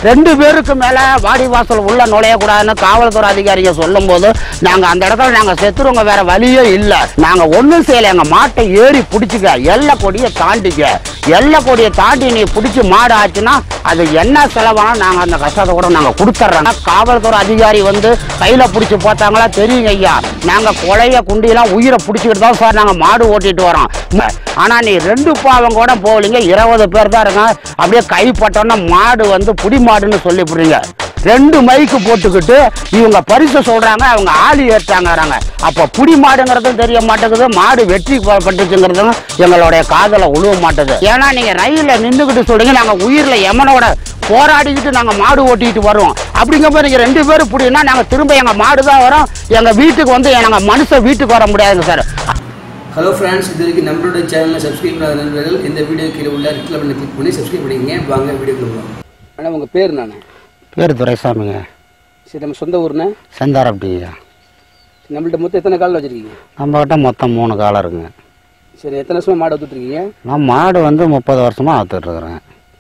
ரெண்டு பேருக்கு மேல வாடிவாசல் உள்ள நுழையக்கூடாதுன்னு காவல்துறை அதிகாரிங்க சொல்லும் போது நாங்க அந்த இடத்துல நாங்க செத்துருவங்க வேற வழியே இல்ல நாங்க ஒண்ணும் செய்யல எங்க மாட்டை ஏறி பிடிச்சிக்க எல்லை கொடியை தாண்டிக்க எல்லை கொடியை தாண்டி நீ பிடிச்சி மாடு ஆச்சுன்னா அது என்ன செலவானா நாங்க அந்த கஷ்டத்தை கூட நாங்க கொடுத்துட்றோம் காவல்துறை அதிகாரி வந்து கையில பிடிச்சி பார்த்தாங்களா தெரியுங்க ஐயா நாங்க கொலைய குண்டியெல்லாம் உயிரை பிடிச்சிக்கிட்டு தான் சார் நாங்க மாடு ஓட்டிட்டு வரோம் ஆனா நீ ரெண்டு பாவம் கூட போகலீங்க இருபது பேர் தான் இருக்காங்க அப்படியே கைப்பட்டோன்னா மாடு வந்து புடி மாடுன்னு சொல்லி புரியுங்க ரெண்டு மைக்கு போட்டுக்கிட்டு இவங்க பரிசு சொல்றாங்க அவங்க ஆளி ஏற்றாங்கறாங்க அப்ப புடி மாடுங்கிறதும் தெரிய மாட்டேங்குது மாடு வெற்றி ப- பட்டுச்சுங்கிறதும் எங்களுடைய காதல உழுவ மாட்டேது ஏன்னா நீங்க ரயில்ல நின்றுக்கிட்டு சொல்றீங்க நாங்க உயிர்ல எமனோட போராடிக்கிட்டு நாங்க மாடு ஓட்டிக்கிட்டு வருவோம் அப்படிங்கும்போது நீங்க ரெண்டு பேரும் புடினா நாங்க திரும்ப எங்க மாடு தான் வரோம் எங்க வீட்டுக்கு வந்து நாங்க மனுஷன் வீட்டுக்கு வர முடியாதுங்க சார் ஹலோ ஃப்ரெண்ட்ஸ் இது வரைக்கும் நம்மளோட சேனலில் சப்ஸ்கிரைப் பண்ணாத நண்பர்கள் இந்த வீடியோ கீழே உள்ள ரெட் கலர் கிளிக் பண்ணி சப்ஸ்கிரைப் பண்ணிக்கங்க வாங்க வீடியோக்குள்ள போகலாம் ஆனால் உங்கள் பேர் நான் பேர் துரைசாமிங்க சரி நம்ம சொந்த ஊர்னா செந்தாரப்பட்டிங்க நம்மள்ட்ட மொத்தம் எத்தனை காலில் வச்சுருக்கீங்க நம்ம கிட்ட மொத்தம் மூணு காலம் இருக்குங்க சரி எத்தனை வருஷமா மாடு ஊற்றுட்ருக்கீங்க நான் மாடு வந்து முப்பது வருஷமா ஆத்துட்டு இருக்கிறேன்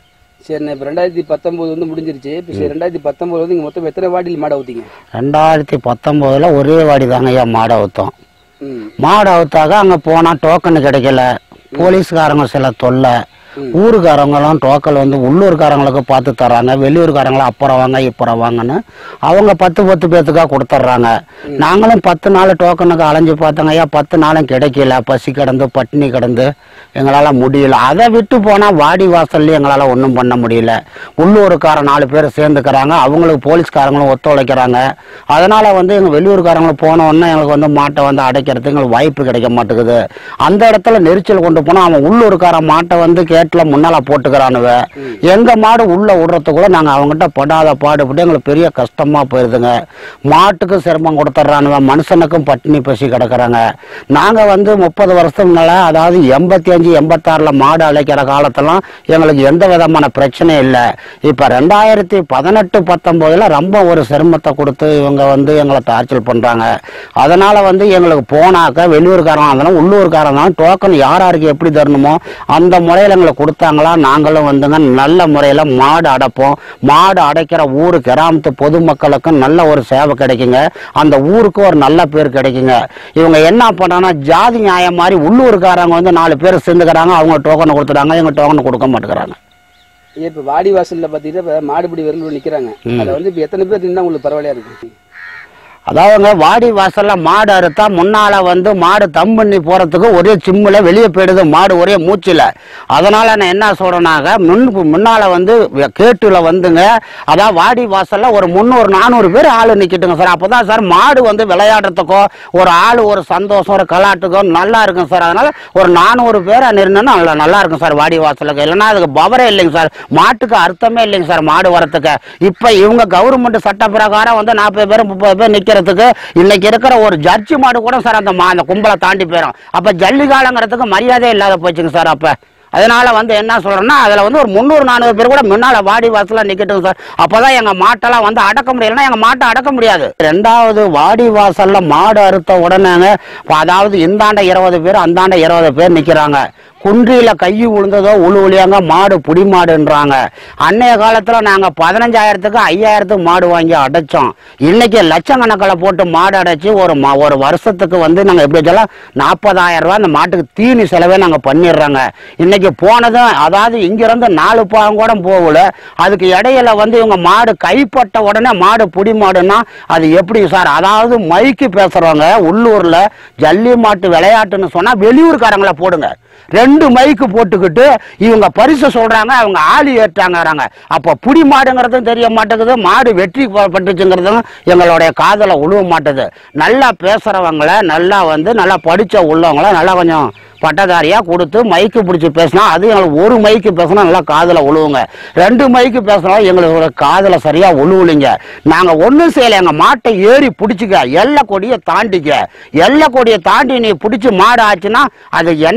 சரி இப்போ ரெண்டாயிரத்தி பத்தொம்போது வந்து முடிஞ்சிருச்சு இப்போ சரி ரெண்டாயிரத்தி பத்தொம்போது வந்து இங்கே மொத்தம் எத்தனை வாடியில் மாடை ஊற்றிங்க ரெண்டாயிரத்தி பத்தொம்போதுல ஒரே வாடி தாங்க ஐயா மாடை அவுத்தோம் ம் மாடு அவுத்தாக அங்கே போனால் டோக்கன் கிடைக்கல போலீஸ்காரங்க சில தொல்லை ஊருக்காரங்களும் டோக்கன் வந்து உள்ளூர்காரங்களுக்கு பார்த்து தர்றாங்க வெளியூர்காரங்களும் அப்புறம் வாங்க இப்புறம் வாங்கன்னு அவங்க பத்து பத்து பேத்துக்காக கொடுத்துட்றாங்க நாங்களும் பத்து நாள் டோக்கனுக்கு அலைஞ்சு பார்த்தோங்க ஐயா பத்து நாளும் கிடைக்கல பசி கிடந்து பட்டினி கிடந்து எங்களால் முடியல அதை விட்டு போனால் வாடி வாசல்ல எங்களால் ஒன்றும் பண்ண முடியல உள்ளூருக்கார நாலு பேர் சேர்ந்துக்கிறாங்க அவங்களுக்கு போலீஸ்காரங்களும் ஒத்துழைக்கிறாங்க அதனால வந்து எங்கள் வெளியூர்காரங்களும் போன உடனே எங்களுக்கு வந்து மாட்டை வந்து அடைக்கிறதுக்கு எங்களுக்கு வாய்ப்பு கிடைக்க மாட்டேங்குது அந்த இடத்துல நெரிச்சல் கொண்டு போனால் அவன் உள்ளூர்கார மாட்டை வந்து கேட்டில் முன்னால போட்டுக்கிறானுவ எங்க மாடு உள்ள விடுறதுக்குள்ள நாங்கள் அவங்ககிட்ட படாத பாடுபட்டு எங்களுக்கு பெரிய கஷ்டமா போயிருதுங்க மாட்டுக்கு சிரமம் கொடுத்துட்றானுவ மனுஷனுக்கும் பட்டினி பசி கிடக்குறாங்க நாங்கள் வந்து முப்பது வருஷத்துக்கு மேல அதாவது எண்பத்தி அஞ்சு எண்பத்தாறில் மாடு அழைக்கிற காலத்தெல்லாம் எங்களுக்கு எந்த விதமான பிரச்சனையும் இல்லை இப்போ ரெண்டாயிரத்தி பதினெட்டு பத்தொம்போதில் ரொம்ப ஒரு சிரமத்தை கொடுத்து இவங்க வந்து எங்களை டார்ச்சல் பண்ணுறாங்க அதனால வந்து எங்களுக்கு போனாக்க வெளியூர்காரன் இருந்தாலும் உள்ளூர்காரன் இருந்தாலும் டோக்கன் யார் யாருக்கு எப்படி தரணுமோ அந்த முறையில் எங்களுக்கு கொடுத்தாங்களா நாங்களும் வந்துங்க நல்ல முறையில் மாடு அடைப்போம் மாடு அடைக்கிற ஊர் கிராமத்து பொதுமக்களுக்கும் நல்ல ஒரு சேவை கிடைக்குங்க அந்த ஊருக்கு ஒரு நல்ல பேர் கிடைக்குங்க இவங்க என்ன பண்ணாங்கன்னா ஜாதி நியாயம் மாதிரி உள்ளூர்காரங்க வந்து நாலு பேர் சேர்ந்துக்கிறாங்க அவங்க டோக்கனை கொடுத்துட்டாங்க எங்க டோக்கனை கொடுக்க மாட்டேங்கிறாங்க இப்போ வாடி வாசலில் பார்த்தீங்கன்னா இப்போ மாடுபிடி விரல் நிற்கிறாங்க அதில் வந்து இப்போ எத்தனை பேர் நின்னா உங்களுக்கு பரவாயில்லையா இருக்கு அதாவதுங்க வாடி வாசல்ல மாடு அறுத்தா முன்னால வந்து மாடு தம் பண்ணி போறதுக்கு ஒரே சிம்முல வெளியே போயிடுது மாடு ஒரே மூச்சுல அதனால நான் என்ன சொல்றேனாக முன் முன்னால வந்து வெ- கேட்டுல வந்துங்க அதான் வாடி வாசல்ல ஒரு முந்நூறு நானூறு பேர் ஆளு நிக்கட்டுங்க சார் அப்பதான் சார் மாடு வந்து விளையாடுறதுக்கோ ஒரு ஆள் ஒரு சந்தோஷம் ஒரு கலாட்டுக்கோ நல்லா இருக்கும் சார் அதனால ஒரு நானூறு பேர் நிறுனா நல்லா நல்லா இருக்கும் சார் வாடி வாசலுக்கு இல்லைன்னா அதுக்கு பவரே இல்லைங்க சார் மாட்டுக்கு அர்த்தமே இல்லைங்க சார் மாடு வரத்துக்கு இப்ப இவங்க கவர்மெண்ட் சட்ட பிரகாரம் வந்து நாற்பது பேர் முப்பது பேர் நிக்கிறதுக்கு இன்னைக்கு இருக்கிற ஒரு ஜட்ஜி மாடு கூட சார் அந்த மா அந்த கும்பலை தாண்டி போயிடும் அப்ப ஜல்லிகாலங்கிறதுக்கு மரியாதை இல்லாத போச்சுங்க சார் அப்ப அதனால வந்து என்ன சொல்றேன்னா அதுல வந்து ஒரு முந்நூறு நானூறு பேர் கூட முன்னால வாடி வாசல்ல நிக்கட்டும் சார் அப்பதான் எங்க மாட்டெல்லாம் வந்து அடக்க முடியலன்னா எங்க மாட்டை அடக்க முடியாது ரெண்டாவது வாடி வாசல்ல மாடு அறுத்த உடனேங்க இப்ப அதாவது இந்தாண்ட இருபது பேர் அந்தாண்ட இருபது பேர் நிக்கிறாங்க குன்றியில கை விழுந்ததோ உழு உளியாங்க மாடு புடி மாடுன்றாங்க அன்னைய காலத்துல நாங்க பதினஞ்சாயிரத்துக்கு ஐயாயிரத்துக்கு மாடு வாங்கி அடைச்சோம் இன்னைக்கு லட்சக்கணக்கில் போட்டு மாடு அடைச்சு ஒரு மா- ஒரு வருஷத்துக்கு வந்து நாங்க எப்படி சொல்லலாம் நாற்பதாயிரம் ரூபாய் அந்த மாட்டுக்கு தீனி செலவே நாங்க பண்ணிடுறோங்க இன்னைக்கு போனதும் அதாவது இங்கிருந்து நாலு பாகம் கூட போகல அதுக்கு இடையில வந்து இவங்க மாடு கைப்பட்ட உடனே மாடு புடி மாடுன்னா அது எப்படி சார் அதாவது மைக்கு பேசுறவங்க உள்ளூர்ல ஜல்லி மாட்டு விளையாட்டுன்னு சொன்னா வெளியூர்காரங்களை போடுங்க ரெண்டு மைக்கு போட்டுக்கிட்டு இவங்க பரிசு சொல்றாங்க அவங்க ஆளி ஏற்றாங்கறாங்க அப்ப புடி மாடுங்கிறதும் தெரிய மாட்டேங்குது மாடு வெற்றி ப- பட்டுச்சுங்கிறதும் எங்களுடைய காதல உழுவ மாட்டேது நல்லா பேசுறவங்கள நல்லா வந்து நல்லா படிச்ச உள்ளவங்கள நல்லா கொஞ்சம் பட்டதாரியா கொடுத்து மைக்கு பிடிச்சி பேசினா அது எங்களுக்கு ஒரு மைக்கு பேசினா நல்லா காதுல உழுவுங்க ரெண்டு மைக்கு பேசினா எங்களுக்கு காதுல சரியா உழுவுலிங்க நாங்க ஒண்ணும் செய்யல எங்க மாட்டை ஏறி பிடிச்சிக்க எல்லை கொடியை தாண்டிக்க எல்லை கொடியை தாண்டி நீ பிடிச்சி மாடு ஆச்சுன்னா அது என்ன செலவு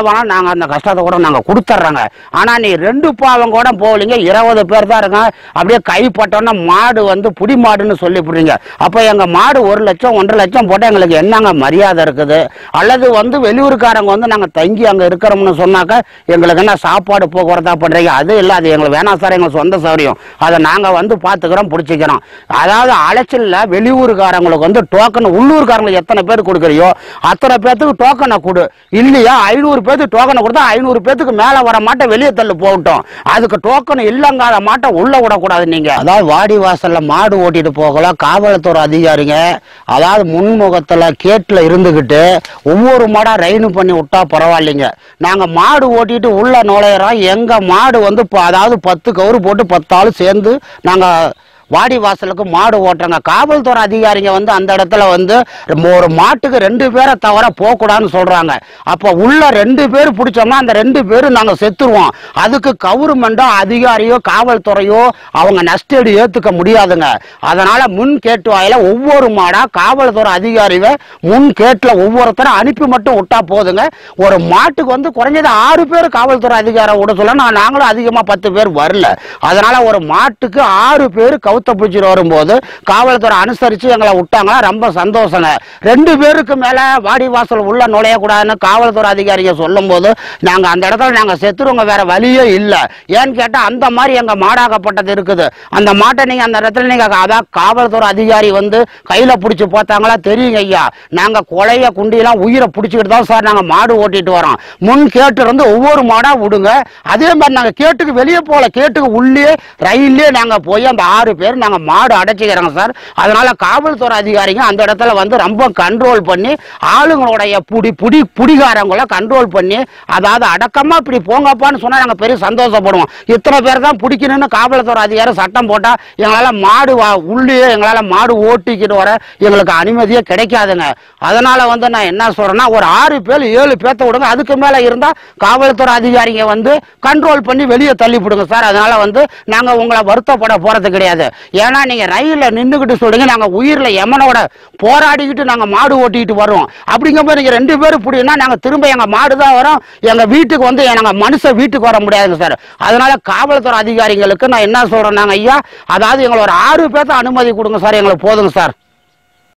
பாவம் நாங்க அந்த கஷ்டத்தை கூட நாங்க கொடுத்துட்றோங்க ஆனா நீ ரெண்டு பாவம் கூட போகலீங்க இருபது பேர் தான் இருக்காங்க அப்படியே கைப்பட்டோன்னா மாடு வந்து புடி மாடுன்னு சொல்லிவிடுறீங்க அப்ப எங்க மாடு ஒரு லட்சம் ஒன்றரை லட்சம் போட்டா எங்களுக்கு என்னங்க மரியாதை இருக்குது அல்லது வந்து வெளியூருக்காரங்க வந்து நாங்க தங்கி அங்க இருக்கிறோம்னு சொன்னாக்க எங்களுக்கு என்ன சாப்பாடு போக்குவரத்தா பண்றீங்க அது இல்ல அது எங்களுக்கு வேணாம் சார் எங்களுக்கு சொந்த சௌரியம் அதை நாங்க வந்து பாத்துக்கிறோம் பிடிச்சிக்கிறோம் அதாவது அலைச்சல்ல வெளியூருக்காரங்களுக்கு வந்து டோக்கன் உள்ளூர்காரங்களுக்கு எத்தனை பேர் கொடுக்குறியோ அத்தனை பேர்த்துக்கு டோக்கனை கொடு இல்லையா ஐநூறு பேருக்கு டோக்கனை கொடுத்தா ஐநூறு பேர்த்துக்கு மேல வர மாட்டேன் வெளியே தள்ளு போகட்டும் அதுக்கு டோக்கன் இல்லங்காத மாட்டை உள்ள விடக்கூடாது நீங்க அதாவது வாடி வாசல்ல மாடு ஓட்டிட்டு போகலாம் காவல்துறை அதிகாரிங்க அதாவது முன்முகத்துல கேட்ல இருந்துகிட்டு ஒவ்வொரு மாடா ரெயின் பண்ணி விட்டா பரவாயில்லைங்க நாங்க மாடு ஓட்டிட்டு உள்ள நுழையிறோம் எங்க மாடு வந்து ப- அதாவது பத்து கவுரு போட்டு பத்து ஆள் சேர்ந்து நாங்க வாடி வாசலுக்கு மாடு ஓட்டுறாங்க காவல்துறை அதிகாரிங்க வந்து அந்த இடத்துல வந்து ஒரு மாட்டுக்கு ரெண்டு பேரை தவிர போகக்கூடாதுன்னு சொல்றாங்க அப்ப உள்ள ரெண்டு பேர் பிடிச்சோம்னா அந்த ரெண்டு பேரும் நாங்க செத்துருவோம் அதுக்கு கவர்மெண்டோ அதிகாரியோ காவல்துறையோ அவங்க நஷ்டீடு ஏத்துக்க முடியாதுங்க அதனால முன் கேட்டு வாயில ஒவ்வொரு மாடா காவல்துறை அதிகாரிக முன் கேட்டுல ஒவ்வொருத்தரும் அனுப்பி மட்டும் விட்டா போதுங்க ஒரு மாட்டுக்கு வந்து குறைஞ்சது ஆறு பேர் காவல்துறை அதிகாரம் விட சொல்ல நான் நாங்களும் அதிகமா பத்து பேர் வரல அதனால ஒரு மாட்டுக்கு ஆறு பேர் கவுத்த பிடிச்சிட்டு வரும்போது காவல்துறை அனுசரிச்சு எங்களை விட்டாங்களா ரொம்ப சந்தோஷங்க ரெண்டு பேருக்கு மேல வாடி வாசல் உள்ள நுழையக்கூடாதுன்னு காவல்துறை அதிகாரிங்க சொல்லும் போது நாங்க அந்த இடத்துல நாங்க செத்துருவோங்க வேற வழியே இல்ல ஏன்னு கேட்டா அந்த மாதிரி எங்க மாடாகப்பட்டது இருக்குது அந்த மாட்டை நீங்க அந்த இடத்துல நீங்க அதான் காவல்துறை அதிகாரி வந்து கையில பிடிச்சு பார்த்தாங்களா தெரியுங்க ஐயா நாங்க கொலைய குண்டியெல்லாம் உயிரை பிடிச்சிக்கிட்டு தான் சார் நாங்க மாடு ஓட்டிட்டு வரோம் முன் கேட்டு இருந்து ஒவ்வொரு மாடா விடுங்க அதே மாதிரி நாங்க கேட்டுக்கு வெளியே போல கேட்டுக்கு உள்ளே ரயிலே நாங்க போய் அந்த ஆறு பேர் நாங்க மாடு அடைச்சிக்கிறோங்க சார் அதனால காவல்துறை அதிகாரிங்க அந்த இடத்துல வந்து ரொம்ப கண்ட்ரோல் பண்ணி ஆளுங்களுடைய புடி புடி புடிகாரங்களை கண்ட்ரோல் பண்ணி அதாவது அடக்கமா இப்படி போங்கப்பான்னு சொன்னா நாங்க பெரிய சந்தோஷப்படுவோம் இத்தனை பேர் தான் பிடிக்கணும்னு காவல்துறை அதிகாரி சட்டம் போட்டா எங்களால மாடு வா- உள்ளே எங்களால மாடு ஓட்டிக்கிட்டு வர எங்களுக்கு அனுமதியே கிடைக்காதுங்க அதனால வந்து நான் என்ன சொல்றேன்னா ஒரு ஆறு பேர் ஏழு பேர்த்த விடுங்க அதுக்கு மேல இருந்தா காவல்துறை அதிகாரிங்க வந்து கண்ட்ரோல் பண்ணி வெளியே தள்ளி விடுங்க சார் அதனால வந்து நாங்க உங்களை வருத்தப்பட போறது கிடையாது ஏன்னா நீங்க ரயில்ல நின்றுகிட்டு சொல்றீங்க நாங்க உயிர்ல எமனோட போராடிக்கிட்டு நாங்க மாடு ஓட்டிக்கிட்டு வரோம் அப்படிங்கும்போது நீங்க ரெண்டு பேரும் பிடினா நாங்க திரும்ப எங்க மாடு தான் வரோம் எங்க வீட்டுக்கு வந்து நாங்க மனுஷன் வீட்டுக்கு வர முடியாதுங்க சார் அதனால காவல்துறை அதிகாரிகளுக்கு நான் என்ன சொல்றேன்னாங்க ஐயா அதாவது எங்களை ஒரு ஆறு பேர்த்த அனுமதி கொடுங்க சார் எங்களுக்கு போதுங்க சார்